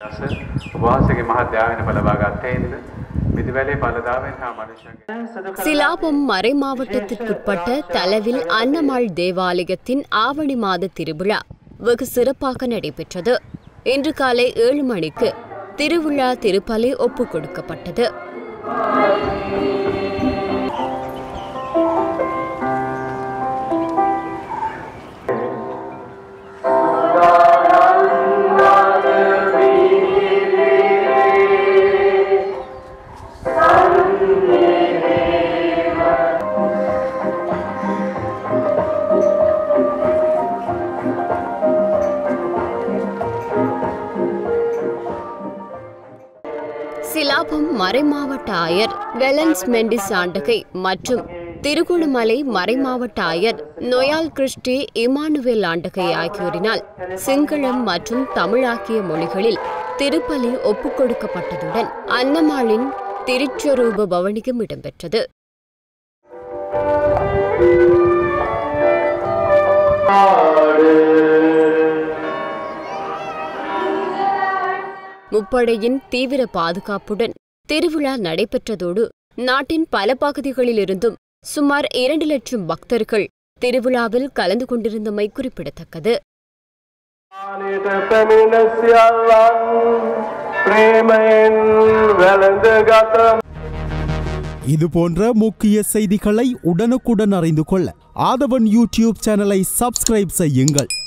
උපවාසගේ මහත් යාවෙන පලවා ගත්තේද මිදිවැලේ පලදාවෙන් හා මනුෂ්‍යගේ சிலாபம் மறைமாவட்டத்திற்குட்பட்ட தலவில் அன்னமாள் தேவாலயத்தின் ஆவணி மாத திருவிழா வெகு சிறப்பாக நடைபெற்றது இன்று காலை ஏழு மணிக்கு திருவிழா திருப்பலி ஒப்புக் கொடுக்கப்பட்டது சிலாபம் மறைமாவட்ட ஆயர் வெலன்ஸ் மெண்டிஸ் ஆண்டகை மற்றும் திருகுணமலை மறைமாவட்ட ஆயர் நொயால் கிறிஸ்டி இமானுவேல் ஆண்டகை ஆகியோரினால் சிங்களம் மற்றும் தமிழ் ஆகிய மொழிகளில் திருப்பலி ஒப்புக்கொடுக்கப்பட்டதுடன் அன்னமாளின் திருச்சொரூப பவனியும் இடம்பெற்றது முப்படையின் தீவிர பாதுகாப்புடன் திருவிழா நடைபெற்றதோடு நாட்டின் பல பகுதிகளிலிருந்தும் சுமார் இரண்டு லட்சம் பக்தர்கள் திருவிழாவில் கலந்து கொண்டிருந்தமை குறிப்பிடத்தக்கது ආනයට පැමිණ සියල්ලන් ප්‍රේමයෙන් වැළඳගත இது போன்ற முக்கிய செய்திகளை உடனுக்குடன் அறிந்து கொள்ள ஆதவன் யூடியூப் சேனலை சப்ஸ்கிரைப் செய்யுங்கள்